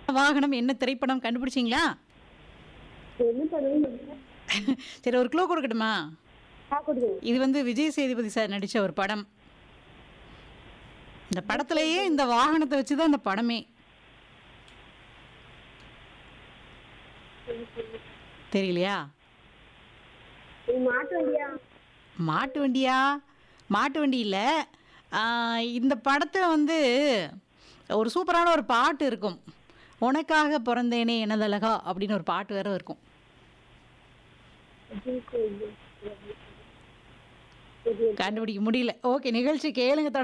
வாகனம் என்ன திரைப்படம் கண்டுபிடிச்சிங்களா என்ன பண்ணுவீங்க சரி ஒரு க்ளோ கொடுக்கட்டுமா ஆ கொடுங்க இது வந்து விஜய் சேதுபதி சார் நடித்த ஒரு படம் இந்த படத்துலயே இந்த வாகனத்தை வச்சு தான் இந்த படமே தெரியலையா நீ மாட்டு வண்டியா மாட்டு வண்டியா மாட்டு வண்டி இல்லை இந்த படத்தை வந்து ஒரு சூப்பரான ஒரு பாட்டு இருக்கும் உனக்காக பிறந்தேனே எனதழகா அப்படின்னு ஒரு பாட்டு வேற இருக்கும் கண்டுபிடிக்க முடியல ஓகே நிகழ்ச்சி கேளுங்க